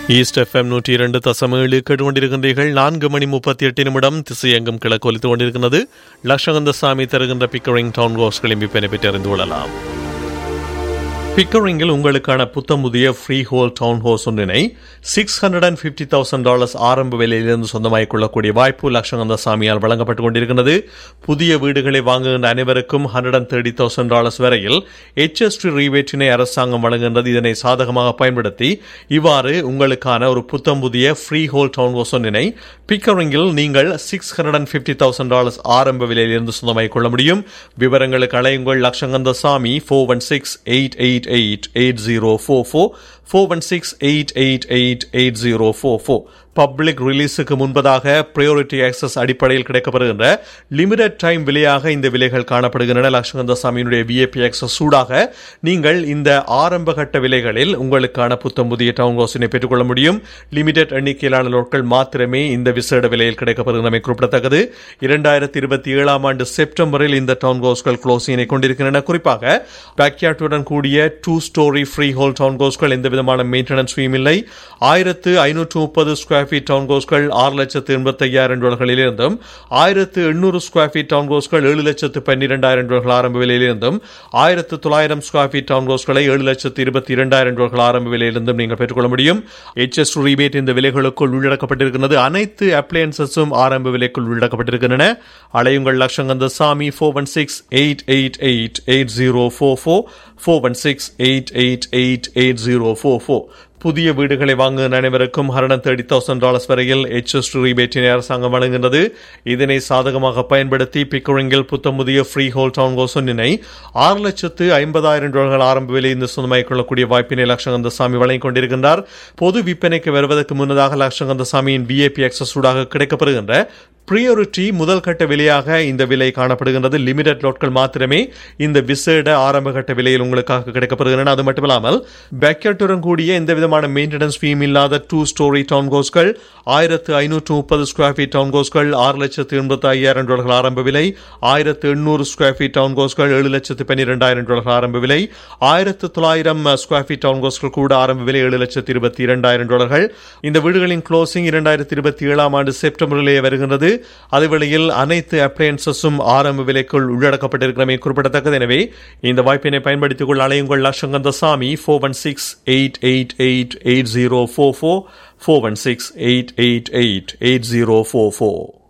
east FM நூற்றி இரண்டு தசம் ஏழு கேட்டுக்கொண்டிருக்கின்றீர்கள் நான்கு மணி முப்பத்தி எட்டு நிமிடம் திசையெங்கும் கிழக்கு ஒலித்துக் கொண்டிருக்கிறது லட்சகந்த சாமி தருகின்ற பிக்கரிங் டவுன் கோஸ் கிளம்பி பெனிஃபிட் அறிந்து கொள்ளலாம் பிக்கரிங்கில் உங்களுக்கான புத்தம் புதிய ஃப்ரீ ஹோல் டவுன் ஹோஸ் ஒன்றினை six hundred and fifty thousand dollars ஆரம்ப விலையிலிருந்து சொந்தமாகிக் கொள்ளக்கூடிய வாய்ப்பு லட்சகந்த சாமியால் வழங்கப்பட்டு கொண்டிருக்கிறது புதிய வீடுகளை வாங்குகின்ற அனைவருக்கும் hundred and thirty thousand dollars வரையில் ஹெச்எஸ்டி ரீவேட்டினை அரசாங்கம் வழங்குகின்றது இதனை சாதகமாக பயன்படுத்தி இவ்வாறு உங்களுக்கான ஒரு புத்தம் புதிய ஃப்ரீ ஹோல் டவுன் ஹோஸ் ஒன்றினை பிக்கரிங்கில் நீங்கள் six hundred and fifty thousand dollars ஆரம்ப விலையிலிருந்து சொந்தமாகிக் கொள்ள முடியும் விவரங்களுக்கு அலையுங்கள் லட்சங்கந்த சாமி four one six eight eight eight eight zero four four four one six eight eight eight eight zero four four public ரிலீஸுக்கு முன்பதாக ப்ரையாரிட்டி ஆக்சஸ் அடிப்படையில் கிடைக்கப்படுகின்ற லிமிடெட் டைம் விலையாக இந்த விலைகள் காணப்படுகின்றன லட்சகந்த சாமியினுடைய விஏபி ஆக்சஸ் சூடாக நீங்கள் இந்த ஆரம்ப கட்ட விலைகளில் உங்களுக்கான புத்தம் புதிய டவுன் ஹவுஸினை பெற்றுக்கொள்ள முடியும் லிமிடெட் எண்ணிக்கையிலான லோட்கள் மாத்திரமே இந்த விசேட விலையில் கிடைக்கப்படுகின்றமை குறிப்பிடத்தக்கது இரண்டாயிரத்தி இருபத்தி ஏழாம் ஆண்டு செப்டம்பரில் இந்த டவுன் ஹவுஸ்கள் க்ளோசிங்கினை கொண்டிருக்கின்றன குறிப்பாக பேக்யார்டுடன் கூடிய two storey freehold town ஹவுஸ்கள் எந்த விதமான மெயின்டெனன்ஸ் ஃபீம் இல்லை ஆயிரத்து ஐநூற்று முப்பது ஸ்கொயர் ஃபீட் டவுன் ஹவுஸ்கள் ஆறு லட்சத்து எண்பத்தி ஐயாயிரம் டாலர்களிலிருந்தும் ஆயிரத்து எண்ணூறு ஸ்கொயர் ஃபீட் டவுன் ஹவுஸ்கள் ஏழு லட்சத்து பன்னிரெண்டாயிரம் டாலர்கள் ஆரம்ப விலையிலிருந்தும் ஆயிரத்து தொள்ளாயிரம் ஸ்கொயர் ஃபீட் டவுன் ஹவுஸ்களை ஏழு லட்சத்து இருபத்தி இரண்டாயிரம் டாலர்கள் ஆரம்ப விலையிலிருந்தும் நீங்கள் பெற்றுக்கொள்ள முடியும் எச்எஸ் ரீபேட் இந்த விலைகளுக்குள் உள்ளடக்கப்பட்டிருக்கிறது அனைத்து அப்ளையன்சஸும் ஆரம்ப விலைக்குள் உள்ளடக்கப்பட்டிருக்கின்றன அலையுங்கள் லட்சங்கந்த சாமி four one six eight eight eight eight zero four four four one six eight eight eight eight zero four four புதிய வீடுகளை வாங்கும் அனைவருக்கும் ஹண்ட்ரட் தேர்ட்டி தௌசண்ட் டாலர்ஸ் வரையில் எச்எஸ் ரீபேட்டினை அரசாங்கம் வழங்குகின்றது இதனை சாதகமாக பயன்படுத்தி பிக்கரிங்கில் புத்தம் புதிய ஃப்ரீ ஹோல் டவுன் கோசொன்னினை ஆறு லட்சத்து ஐம்பதாயிரம் டாலர்கள் ஆரம்ப விலை இந்த சொந்தமாகிக் கொள்ளக்கூடிய வாய்ப்பினை லட்சங்கந்த சாமி வழங்கிக் கொண்டிருக்கின்றார் பொது விற்பனைக்கு வருவதற்கு முன்னதாக லட்சங்கந்த சாமியின் விஏபி எக்ஸஸ் ஊடாக கிடைக்கப்படுகின்ற பிரியோரிட்டி முதல் கட்ட விலையாக இந்த விலை காணப்படுகின்றது லிமிடெட் லோட்கள் மாத்திரமே இந்த விசேட ஆரம்ப கட்ட விலையில் உங்களுக்காக கிடைக்கப்படுகின்றன அது மட்டுமில்லாமல் பேக்கெட்டுடன் கூடிய எந்த விதமான மெயின்டெனன்ஸ் ஃபீம் இல்லாத டூ ஸ்டோரி டவுன் கோஸ்கள் ஆயிரத்து ஐநூற்று முப்பது ஸ்கொயர் ஃபீட் டவுன் கோஸ்கள் ஆறு லட்சத்து எண்பத்தி ஐயாயிரம் டாலர்கள் ஆரம்ப விலை ஆயிரத்து எண்ணூறு ஸ்கொயர் ஃபீட் டவுன் கோஸ்கள் ஏழு லட்சத்து பன்னிரெண்டாயிரம் டாலர்கள் ஆரம்ப விலை ஆயிரத்து தொள்ளாயிரம் ஸ்கொயர் ஃபீட் டவுன் கோஸ்கள் கூட ஆரம்ப விலை ஏழு லட்சத்து இருபத்தி இரண்டாயிரம் டாலர்கள் இந்த வீடுகளின் க்ளோசிங் இரண்டாயிரத்தி இருபத்தி ஏழாம் ஆண்டு செப்டம்பரிலேயே வருகின்றது அதேவேளையில் அனைத்து அப்ளையன்சஸும் ஆரம்ப விலைக்குள் உள்ளடக்கப்பட்டிருக்கிறமை குறிப்பிடத்தக்கது எனவே இந்த வாய்ப்பினை பயன்படுத்திக் கொள்ள அலையுங்கள் லட்சங்கந்த சாமி four one six eight eight eight eight zero four four four one six eight eight eight eight zero four four